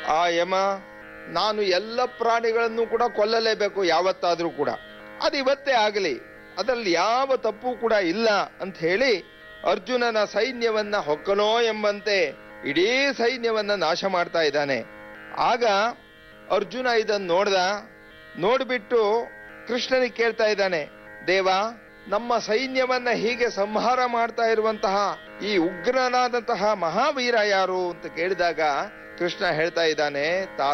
ಆ ಯಮ ನಾನು ಎಲ್ಲ ಪ್ರಾಣಿಗಳನ್ನು ಕೂಡ ಕೊಲ್ಲಲೇಬೇಕು ಯಾವತ್ತಾದ್ರೂ ಕೂಡ ಅದು ಇವತ್ತೇ ಆಗಲಿ ಅದರಲ್ಲಿ ಯಾವ ತಪ್ಪು ಕೂಡ ಇಲ್ಲ ಅಂತ ಹೇಳಿ ಅರ್ಜುನನ ಸೈನ್ಯವನ್ನ ಹೊಕ್ಕನೋ ಎಂಬಂತೆ ಇಡೀ ಸೈನ್ಯವನ್ನ ನಾಶ ಮಾಡ್ತಾ ಇದ್ದಾನೆ ಆಗ ಅರ್ಜುನ ಇದನ್ನು ನೋಡ್ದ ನೋಡ್ಬಿಟ್ಟು ಕೃಷ್ಣನಿಗೆ ಕೇಳ್ತಾ ಇದ್ದಾನೆ ದೇವ ನಮ್ಮ ಸೈನ್ಯವನ್ನ ಹೀಗೆ ಸಂಹಾರ ಮಾಡ್ತಾ ಇರುವಂತಹ ಈ ಉಗ್ರನಾದಂತಹ ಮಹಾವೀರ ಯಾರು ಅಂತ ಕೇಳಿದಾಗ ಕೃಷ್ಣ ಹೇಳ್ತಾ ಇದ್ದಾನೆ ತಾ